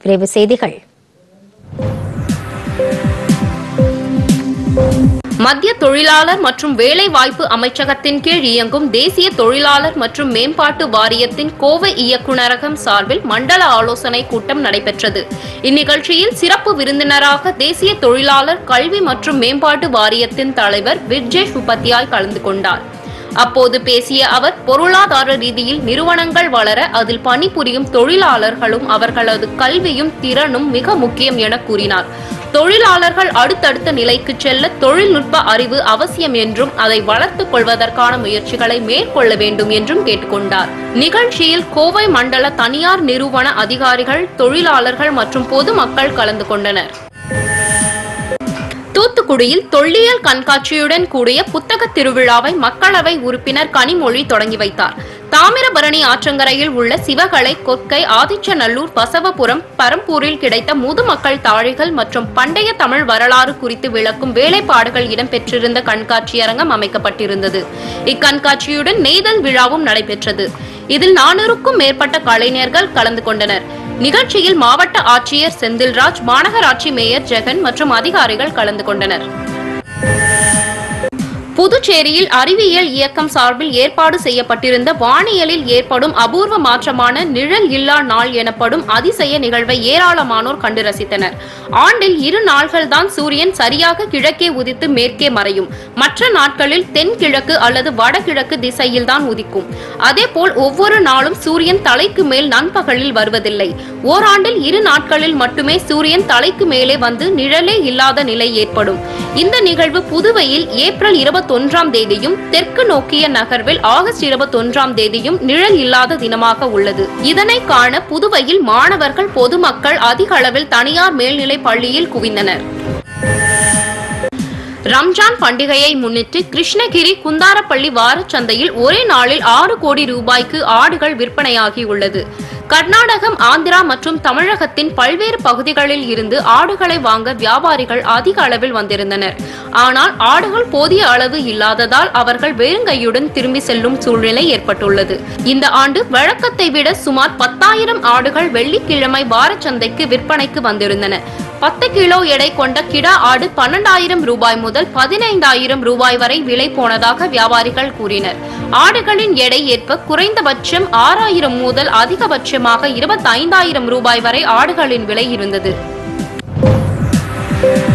விரைவு செய்திகள் மத்திய தொழிலாளர் மற்றும் வேலைவாய்ப்பு அமைச்சகத்தின் கீழ் இயங்கும் தேசிய தொழிலாளர் மற்றும் மேம்பாட்டு வாரியத்தின் கோவை இயக்குநரகம் சார்பில் மண்டல ஆலோசனை கூட்டம் நடைபெற்றது இந்நிகழ்ச்சியில் சிறப்பு விருந்தினராக தேசிய தொழிலாளர் கல்வி மற்றும் மேம்பாட்டு வாரியத்தின் தலைவர் விர்ஜேஷ் உபாத்யாய் கலந்து கொண்டார் அப்போது பேசிய அவர் பொருளாதார ரீதியில் நிறுவனங்கள் வளர அதில் பணிபுரியும் தொழிலாளர்களும் அவர்களது கல்வியும் திறனும் மிக முக்கியம் என கூறினார் தொழிலாளர்கள் அடுத்தடுத்த நிலைக்கு செல்ல தொழில்நுட்ப அறிவு அவசியம் என்றும் அதை வளர்த்துக் கொள்வதற்கான முயற்சிகளை மேற்கொள்ள வேண்டும் என்றும் கேட்டுக்கொண்டார் நிகழ்ச்சியில் கோவை மண்டல தனியார் நிறுவன அதிகாரிகள் தொழிலாளர்கள் மற்றும் பொதுமக்கள் கலந்து கொண்டனர் தூத்துக்குடியில் தொல்லியல் கண்காட்சியுடன் கூடிய புத்தக திருவிழாவை மக்களவை உறுப்பினர் கனிமொழி தொடங்கி வைத்தார் தாமிரபரணி ஆற்றங்கரையில் உள்ள சிவகலை கொற்கை ஆதிச்சநல்லூர் பசவபுரம் பரம்பூரில் கிடைத்த முதுமக்கள் தாழிகள் மற்றும் பண்டைய தமிழ் வரலாறு குறித்து விளக்கும் வேலைப்பாடுகள் இடம்பெற்றிருந்த கண்காட்சியரங்கம் அமைக்கப்பட்டிருந்தது இக்கண்காட்சியுடன் நெய்தல் விழாவும் நடைபெற்றது இதில் நானூறுக்கும் மேற்பட்ட கலைஞர்கள் கலந்து கொண்டனர் நிகழ்ச்சியில் மாவட்ட ஆட்சியர் செந்தில்ராஜ் மாநகராட்சி மேயர் ஜெகன் மற்றும் அதிகாரிகள் கலந்து கொண்டனர் புதுச்சேரியில் அறிவியல் இயக்கம் சார்பில் ஏற்பாடு செய்யப்பட்டிருந்த வானியலில் ஏற்படும் அபூர்வ மாற்றமான நிழல் இல்லா நாள் எனப்படும் அதிசய நிகழ்வை ஏராளமானோர் கண்டு ரசித்தனர் ஆண்டில் இரு நாள்கள் தான் சூரியன் சரியாக கிழக்கே உதித்து மேற்கே மறையும் மற்ற நாட்களில் தென்கிழக்கு அல்லது வடகிழக்கு திசையில் தான் உதிக்கும் அதேபோல் ஒவ்வொரு நாளும் சூரியன் தலைக்கு மேல் நண்பகலில் வருவதில்லை ஓராண்டில் இரு நாட்களில் மட்டுமே சூரியன் தலைக்கு மேலே வந்து நிழலே இல்லாத நிலை ஏற்படும் இந்த நிகழ்வு புதுவையில் ஏப்ரல் இருபத்தொன்றாம் தேதியும் தெற்கு நோக்கிய நகர்வில் ஆகஸ்ட் இருபத்தொன்றாம் தேதியும் நிழல் இல்லாத தினமாக உள்ளது இதனை காண புதுவையில் மாணவர்கள் பொதுமக்கள் அதிக அளவில் தனியார் மேல்நிலை பள்ளியில் குவிந்தனர் ரம்ஜான் பண்டிகையை முன்னிட்டு கிருஷ்ணகிரி குந்தாரப்பள்ளி வாரச்சந்தையில் ஒரே நாளில் ஆறு கோடி ரூபாய்க்கு ஆடுகள் விற்பனையாகியுள்ளது கர்நாடகம் ஆந்திரா மற்றும் தமிழகத்தின் பல்வேறு பகுதிகளில் இருந்து ஆடுகளை வாங்க வியாபாரிகள் அதிக அளவில் வந்திருந்தனர் ஆனால் ஆடுகள் போதிய அளவு இல்லாததால் அவர்கள் வெறுங்கையுடன் திரும்பி செல்லும் சூழ்நிலை ஏற்பட்டுள்ளது இந்த ஆண்டு வழக்கத்தை விட சுமார் பத்தாயிரம் ஆடுகள் வெள்ளிக்கிழமை வாரச்சந்தைக்கு விற்பனைக்கு வந்திருந்தன பத்து கிலோ எடை கொண்ட கிடா ஆடு பன்னெண்டாயிரம் ரூபாய் முதல் பதினைந்தாயிரம் ரூபாய் வரை விலை போனதாக வியாபாரிகள் கூறினர் ஆடுகளின் எடை ஏற்ப குறைந்தபட்சம் ஆறாயிரம் முதல் அதிகபட்சமாக இருபத்தைந்தாயிரம் ரூபாய் வரை ஆடுகளின் விலை இருந்தது